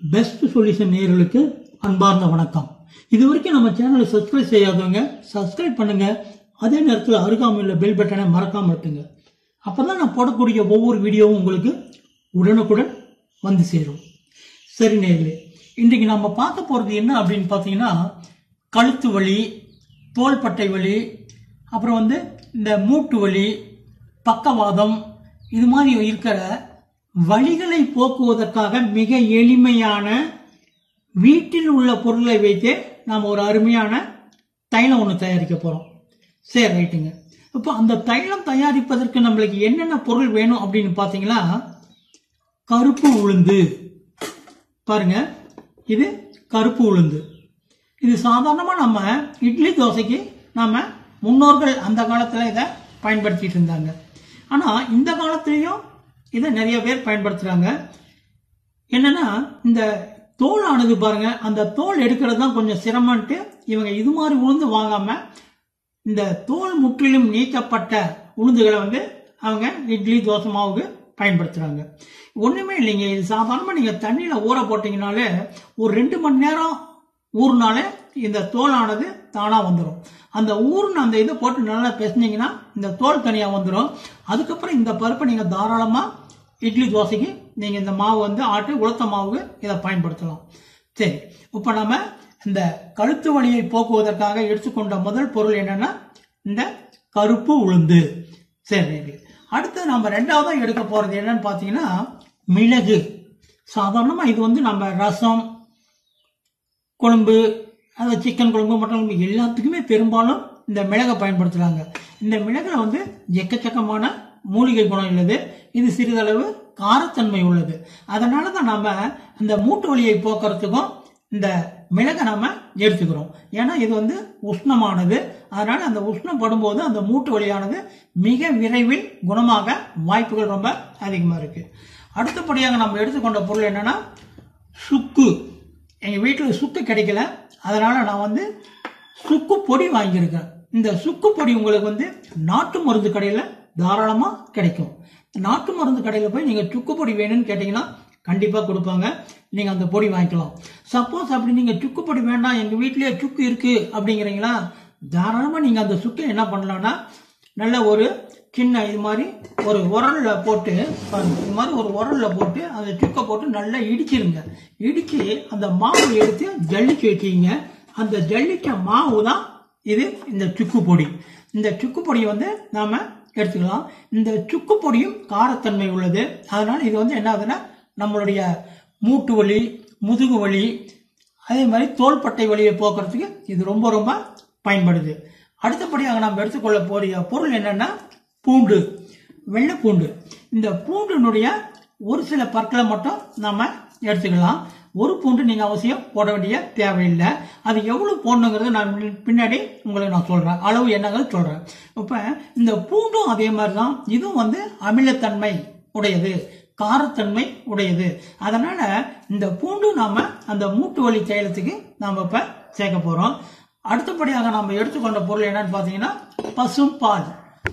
best solution நேயர்களுக்கு அன்பார்ந்த வணக்கம் இது வரைக்கும் நம்ம சேனலை சப்ஸ்கிரைப் செய்யாதவங்க சப்ஸ்கிரைப் பண்ணுங்க அதே நேரத்தில் அருகாமையில் பெல் பட்டனை மறக்காம இருக்குங்க அப்பதான் நான் போடக்கூடிய ஒவ்வொரு வீடியோவும் உங்களுக்கு உடனுக்குடன் வந்து சேரும் சரி நேர்களே இன்றைக்கு நம்ம பார்க்க போறது என்ன அப்படின்னு பார்த்தீங்கன்னா கழுத்து வலி தோள்பட்டை வலி அப்புறம் வந்து இந்த மூட்டு வலி பக்கவாதம் இது மாதிரி இருக்கிற வலிகளை போக்குவதற்காக மிக எளிமையான வீட்டில் உள்ள பொருளை வைத்தே நாம் ஒரு அருமையான தைலம் ஒன்று தயாரிக்க போகிறோம் சரி ரைட்டுங்க இப்போ அந்த தைலம் தயாரிப்பதற்கு நம்மளுக்கு என்னென்ன பொருள் வேணும் அப்படின்னு பார்த்தீங்கன்னா கருப்பு உளுந்து பாருங்க இது கருப்பு உளுந்து இது சாதாரணமாக நம்ம இட்லி தோசைக்கு நம்ம முன்னோர்கள் அந்த காலத்தில் இதை பயன்படுத்திட்டு இருந்தாங்க ஆனால் இந்த காலத்துலேயும் இதை நிறைய பேர் பயன்படுத்துகிறாங்க என்னன்னா இந்த தோல் ஆனது பாருங்க அந்த தோல் எடுக்கிறது தான் கொஞ்சம் சிரமன்ட்டு இவங்க இது மாதிரி உளுந்து வாங்காம இந்த தோல் முற்றிலும் நீக்கப்பட்ட உளுந்துகளை வந்து அவங்க இட்லி தோசை மாவுக்கு பயன்படுத்துறாங்க ஒண்ணுமே இல்லைங்க இது சாதாரணமாக நீங்க தண்ணியில ஊற போட்டீங்கனாலே ஒரு ரெண்டு மணி நேரம் ஊறினாலே இந்த தோலானது தானா வந்துடும் அந்த ஊர்னு அந்த இதை போட்டு நல்லா பிசைஞ்சிங்கன்னா இந்த தோல் தனியா வந்துடும் அதுக்கப்புறம் இந்த பருப்பை நீங்க தாராளமா இட்லி தோசைக்கு நீங்க இந்த மாவு வந்து ஆட்டி உளுத்த மாவுக்கு இதை பயன்படுத்தலாம் சரி இப்போ நம்ம இந்த கழுத்து வலியை போக்குவதற்காக எடுத்துக்கொண்ட முதல் பொருள் என்னன்னா இந்த கருப்பு உளுந்து சரி அடுத்து நம்ம ரெண்டாவதா எடுக்க போறது என்னன்னு பார்த்தீங்கன்னா மிளகு சாதாரணமாக இது வந்து நம்ம ரசம் குழம்பு அதாவது சிக்கன் குழம்பு மட்டன் குழம்பு எல்லாத்துக்குமே பெரும்பாலும் இந்த மிளகை பயன்படுத்துகிறாங்க இந்த மிளகுல வந்து எக்கச்சக்கமான மூலிகை குணம் உள்ளது இது சிறிதளவு காரத்தன்மை உள்ளது அதனால தான் நாம இந்த மூட்டு வலியை போக்குறதுக்கும் இந்த மிளகை நாம எடுத்துக்கிறோம் ஏன்னா இது வந்து உஷ்ணமானது அதனால அந்த உஷ்ணம் படும்போது அந்த மூட்டு வலியானது மிக விரைவில் குணமாக வாய்ப்புகள் ரொம்ப அதிகமாக இருக்கு அடுத்தபடியாக நம்ம எடுத்துக்கொண்ட பொருள் என்னன்னா சுக்கு எங்கள் வீட்டில் சுக்கு கிடைக்கல அதனால நான் வந்து சுக்கு பொடி வாங்கியிருக்கேன் இந்த சுக்கு பொடி உங்களுக்கு வந்து நாட்டு மருந்து கடையில் தாராளமாக கிடைக்கும் நாட்டு மருந்து கடையில் போய் நீங்கள் சுக்கு பொடி வேணும்னு கேட்டிங்கன்னா கண்டிப்பாக கொடுப்பாங்க நீங்கள் அந்த பொடி வாங்கிக்கலாம் சப்போஸ் அப்படி நீங்கள் சுக்கு பொடி வேண்டாம் எங்கள் வீட்டிலேயே சுக்கு இருக்குது அப்படிங்கிறீங்களா தாராளமாக நீங்கள் அந்த சுக்கை என்ன பண்ணலாம்னா நல்ல ஒரு சின்ன இது மாதிரி ஒரு உரல்ல போட்டு பாருங்க இது மாதிரி ஒரு உரல்ல போட்டு அந்த சுக்கை போட்டு நல்லா இடிச்சிருங்க இடிச்சு அந்த மாவு எடுத்து ஜல்லிச்சு வச்சிங்க அந்த ஜல்லிச்ச மாவு தான் இது இந்த சுக்கு பொடி இந்த சுக்கு பொடியை வந்து நாம எடுத்துக்கலாம் இந்த சுக்கு பொடியும் காரத்தன்மை உள்ளது அதனால இது வந்து என்ன ஆகுதுன்னா நம்மளுடைய மூட்டு வலி முதுகு வலி அதே மாதிரி தோள்பட்டை வலியை போக்குறதுக்கு இது ரொம்ப ரொம்ப பயன்படுது அடுத்தபடியாக நாம் எடுத்துக்கொள்ள போறிய பொருள் என்னன்னா பூண்டு வெள்ளை பூண்டு இந்த பூண்டினுடைய ஒரு சில பற்களை மட்டும் நாம எடுத்துக்கலாம் ஒரு பூண்டு நீங்க அவசியம் போட வேண்டிய தேவையில்லை அது எவ்வளவு போடணுங்கிறத நான் பின்னாடி உங்களுக்கு நான் சொல்றேன் அளவு என்னங்கிறது சொல்றேன் இப்ப இந்த பூண்டும் அதே மாதிரி தான் இதுவும் வந்து அமிலத்தன்மை உடையது காரத்தன்மை உடையது அதனால இந்த பூண்டு நாம அந்த மூட்டு வலி தைலத்துக்கு நாம இப்ப சேர்க்க போறோம் அடுத்தபடியாக நாம எடுத்துக்கொண்ட பொருள் என்னன்னு பாத்தீங்கன்னா பசும் பால்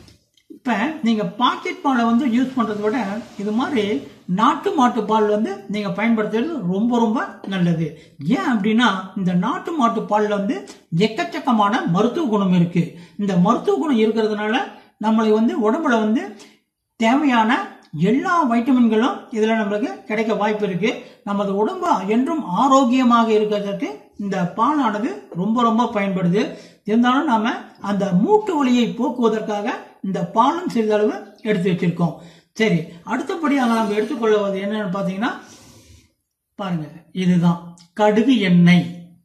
இப்ப நீங்க பாக்கெட் பாலை வந்து யூஸ் பண்றதை விட இது மாதிரி நாட்டு மாட்டு பால் வந்து நீங்க பயன்படுத்துறது ரொம்ப ரொம்ப நல்லது ஏன் அப்படின்னா இந்த நாட்டு மாட்டு பால்ல வந்து எக்கச்சக்கமான மருத்துவ குணம் இருக்கு இந்த மருத்துவ குணம் இருக்கிறதுனால நம்மளை வந்து உடம்புல வந்து தேவையான எல்லா வைட்டமின்களும் இதுல நம்மளுக்கு கிடைக்க வாய்ப்பு இருக்கு நமது உடம்பு என்றும் ஆரோக்கியமாக இருக்கிறதுக்கு இந்த பாலானது ரொம்ப ரொம்ப பயன்படுது இருந்தாலும் நாம அந்த மூட்டு வலியை போக்குவதற்காக இந்த பாலும் சிறிதளவு எடுத்து வச்சிருக்கோம் சரி அடுத்தபடியாக நம்ம எடுத்துக்கொள்வது என்னன்னு பாத்தீங்கன்னா பாருங்க இதுதான் கடுகு எண்ணெய்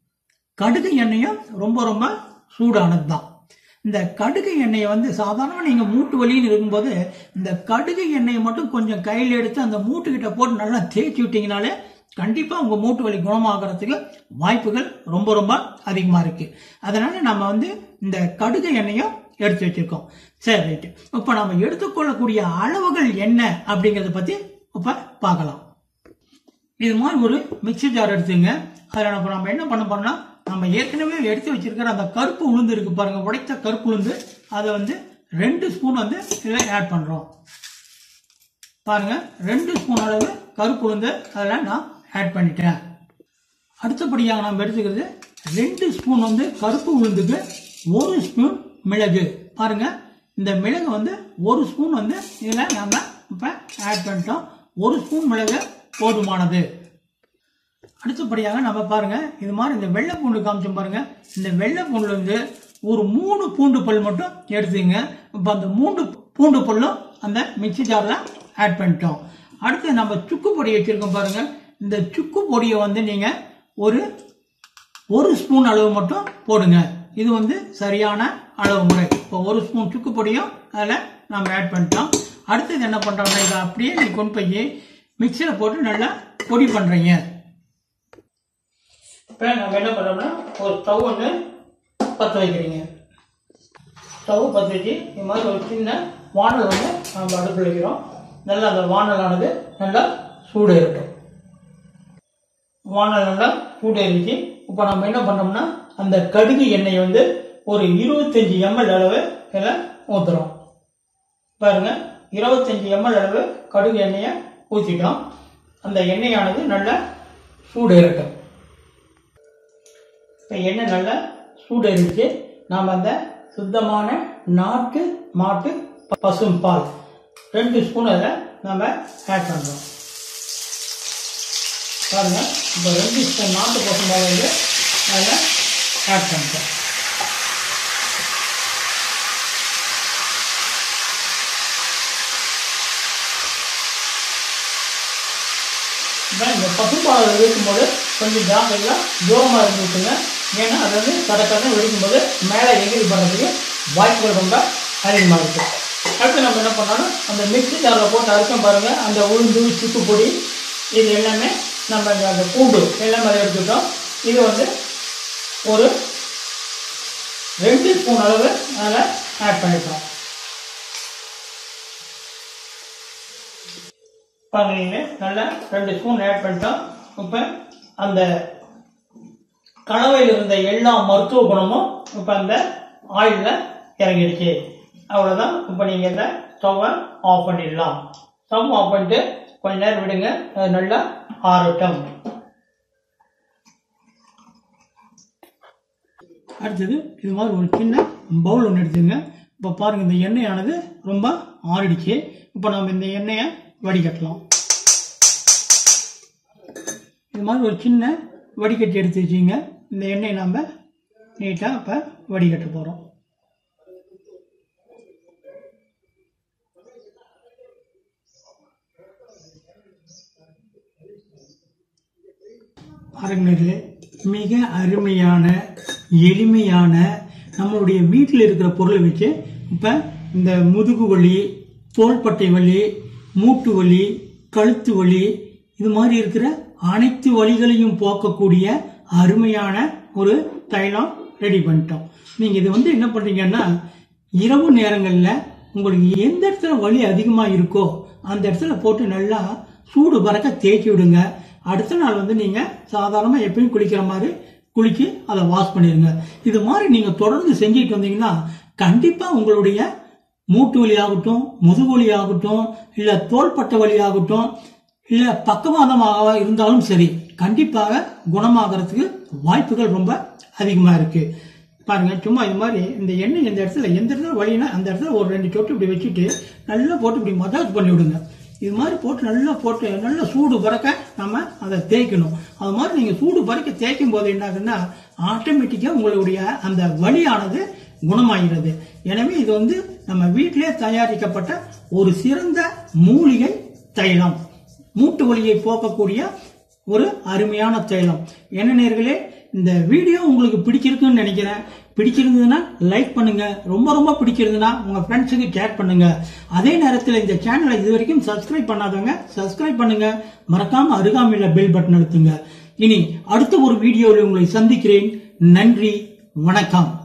கடுகு எண்ணெயும் ரொம்ப ரொம்ப சூடானது தான் இந்த கடுகு எண்ணெயை வந்து சாதாரணமாக நீங்கள் மூட்டு வலின்னு இருக்கும்போது இந்த கடுகு எண்ணெயை மட்டும் கொஞ்சம் கையில் எடுத்து அந்த மூட்டுக்கிட்ட போட்டு நல்லா தேய்ச்சி விட்டீங்கனாலே கண்டிப்பாக உங்கள் மூட்டு வலி குணமாகறதுக்கு வாய்ப்புகள் ரொம்ப ரொம்ப அதிகமாக இருக்குது அதனால நம்ம வந்து இந்த கடுகு எண்ணெயும் எடுத்து வச்சிருக்கோம் சரி ரைட்டு இப்போ நம்ம எடுத்துக்கொள்ளக்கூடிய அளவுகள் என்ன அப்படிங்கிறத பற்றி இப்போ பார்க்கலாம் இது மாதிரி ஒரு மிக்சி ஜார் எடுத்துங்க அதில் நம்ம நம்ம என்ன பண்ண போறோம்னா நம்ம ஏற்கனவே எடுத்து வச்சிருக்கிற அந்த கருப்பு உளுந்து இருக்கு பாருங்க உடைத்த கருப்பு உளுந்து அதை வந்து ரெண்டு ஸ்பூன் வந்து இதில் ஆட் பண்ணுறோம் பாருங்க ரெண்டு ஸ்பூன் அளவு கருப்பு உளுந்து அதில் நான் ஆட் பண்ணிட்டேன் அடுத்தபடியாக நாம் எடுத்துக்கிறது ரெண்டு ஸ்பூன் வந்து கருப்பு உளுந்துக்கு ஒரு ஸ்பூன் மிளகு பாருங்க இந்த மிளகு வந்து ஒரு ஸ்பூன் வந்து இதில் நம்ம இப்போ ஆட் பண்ணிட்டோம் ஒரு ஸ்பூன் மிளகு போதுமானது அடுத்தபடியாக நம்ம பாருங்க இது மாதிரி இந்த வெள்ளை பூண்டு காமிச்சோம் பாருங்க இந்த வெள்ளை பூண்டுல இருந்து ஒரு மூணு பூண்டு பல் மட்டும் எடுத்துங்க இப்போ அந்த மூணு பூண்டு பல்லும் அந்த மிக்ஸி ஜாரில் ஆட் பண்ணிட்டோம் அடுத்து நம்ம சுக்கு பொடி வச்சிருக்கோம் பாருங்க இந்த சுக்கு பொடியை வந்து நீங்க ஒரு ஒரு ஸ்பூன் அளவு மட்டும் போடுங்க இது வந்து சரியான அளவு முறை இப்போ ஒரு ஸ்பூன் சுக்கு பொடியும் அதில் நம்ம ஆட் பண்ணிட்டோம் அடுத்தது என்ன பண்ணுறோம்னா இதை அப்படியே நீ கொண்டு போய் மிக்சியில் போட்டு நல்லா பொடி பண்ணுறீங்க இப்போ நம்ம என்ன பண்ணோம்னா ஒரு ஸ்டவ் ஒன்று பற்ற வைக்கிறீங்க ஸ்டவ் பற்ற வச்சு இது மாதிரி ஒரு சின்ன வானல் வந்து நம்ம அடுப்பில் வைக்கிறோம் நல்லா அந்த வானலானது நல்லா சூடு இருக்கட்டும் வானல் நல்லா சூடு ஏறிச்சு இப்போ நம்ம என்ன பண்ணோம்னா அந்த கடுகு எண்ணெய் வந்து ஒரு இருபத்தஞ்சி எம்எல் அளவு இதில் ஊற்றுறோம் பாருங்க இருபத்தஞ்சி எம்எல் அளவு கடுகு எண்ணெயை ஊற்றிட்டோம் அந்த எண்ணெயானது நல்லா சூடு ஏறட்டும் இப்போ எண்ணெய் நல்லா சூடு இருந்துச்சு நாம் அந்த சுத்தமான நாட்டு மாட்டு பசும் பால் ரெண்டு ஸ்பூன் அதில் நம்ம ஆட் பண்ணுறோம் பாருங்க இப்போ ரெண்டு ஸ்பூன் நாட்டு பசும் பால் வந்து அதில் ஆட் பண்ணிட்டோம் இப்போ இந்த பசும்பாலை வைக்கும்போது கொஞ்சம் ஜாக்கிரதையாக தூரமாக இருந்து விட்டுங்க ஏன்னா அது வந்து கடற்கரை வெடிக்கும்போது மேலே எகிரி பண்ணுறதுக்கு வாய்ப்புகள் ரொம்ப அதிகமாக இருக்குது அடுத்து நம்ம என்ன பண்ணோம்னா அந்த மிக்ஸி ஜாரில் போட்டு அரைச்சோம் பாருங்கள் அந்த உளுந்து சுக்கு பொடி இது எல்லாமே நம்ம இந்த அந்த பூண்டு எல்லாமே அதை எடுத்துக்கிட்டோம் இது வந்து ஒரு ரெண்டு ஸ்பூன் அளவு அதில் ஆட் பண்ணிட்டோம் பாருங்க நல்லா ரெண்டு ஸ்பூன் ஆட் பண்ணிட்டோம் இப்போ அந்த கலவையில் இருந்த எல்லா மருத்துவ குணமும் இப்போ அந்த ஆயிலில் இறங்கிடுச்சு அவ்வளோதான் இப்போ நீங்கள் இந்த ஸ்டவ்வை ஆஃப் பண்ணிடலாம் ஸ்டவ் ஆஃப் பண்ணிட்டு கொஞ்ச நேரம் விடுங்க அது நல்லா ஆறட்டும் அடுத்தது இது மாதிரி ஒரு சின்ன பவுல் ஒன்று எடுத்துங்க இப்போ பாருங்க இந்த எண்ணெயானது ரொம்ப ஆறிடுச்சு இப்போ நம்ம இந்த எண்ணெயை வடிகட்டலாம் இது மாதிரி ஒரு சின்ன வடிகட்டி எடுத்து வச்சுங்க இந்த எண்ணெயை நம்ம நீட்டாக இப்போ வடிகட்ட போகிறோம் பாருங்களே மிக அருமையான எளிமையான நம்மளுடைய வீட்டில் இருக்கிற பொருளை வச்சு இப்போ இந்த முதுகு வலி தோள்பட்டை வலி மூட்டு வலி கழுத்து வலி இது மாதிரி இருக்கிற அனைத்து வலிகளையும் போக்கக்கூடிய அருமையான ஒரு தைலம் ரெடி பண்ணிட்டோம் நீங்கள் இது வந்து என்ன பண்ணுறீங்கன்னா இரவு நேரங்களில் உங்களுக்கு எந்த இடத்துல வலி அதிகமாக இருக்கோ அந்த இடத்துல போட்டு நல்லா சூடு பறக்க தேய்ச்சி விடுங்க அடுத்த நாள் வந்து நீங்கள் சாதாரணமாக எப்பயும் குளிக்கிற மாதிரி குளிச்சு அதை வாஷ் பண்ணிடுங்க இது மாதிரி நீங்கள் தொடர்ந்து செஞ்சுட்டு வந்தீங்கன்னா கண்டிப்பாக உங்களுடைய மூட்டு வலி ஆகட்டும் முதுகு வலி ஆகட்டும் இல்லை தோள்பட்ட வலி ஆகட்டும் இல்லை பக்கவாதமாக இருந்தாலும் சரி கண்டிப்பாக குணமாகறதுக்கு வாய்ப்புகள் ரொம்ப அதிகமாக இருக்கு பாருங்க சும்மா இது மாதிரி இந்த எண்ணெய் இந்த இடத்துல எந்த இடத்துல வலினா அந்த இடத்துல ஒரு ரெண்டு சொட்டு இப்படி வச்சுட்டு நல்லா போட்டு இப்படி மசாஜ் பண்ணி விடுங்க இது மாதிரி போட்டு நல்லா போட்டு நல்லா சூடு பறக்க நம்ம அதை தேய்க்கணும் அது மாதிரி நீங்கள் சூடு பறக்க தேய்க்கும் போது என்ன ஆகுதுன்னா ஆட்டோமேட்டிக்காக உங்களுடைய அந்த வலியானது குணமாகிறது எனவே இது வந்து நம்ம வீட்டிலே தயாரிக்கப்பட்ட ஒரு சிறந்த மூலிகை தைலம் மூட்டு வலியை போக்கக்கூடிய ஒரு அருமையான தைலம் என்ன நேர்களே இந்த வீடியோ உங்களுக்கு பிடிச்சிருக்குன்னு நினைக்கிறேன் பிடிச்சிருந்ததுன்னா லைக் பண்ணுங்க ரொம்ப ரொம்ப பிடிச்சிருந்ததுன்னா உங்க ஃப்ரெண்ட்ஸுக்கு ஷேர் பண்ணுங்க அதே நேரத்தில் இந்த சேனலை இது வரைக்கும் சப்ஸ்கிரைப் பண்ணாதவங்க சப்ஸ்கிரைப் பண்ணுங்க மறக்காம அருகாமையில் பெல் பட்டன் அழுத்துங்க இனி அடுத்த ஒரு வீடியோவில் உங்களை சந்திக்கிறேன் நன்றி வணக்கம்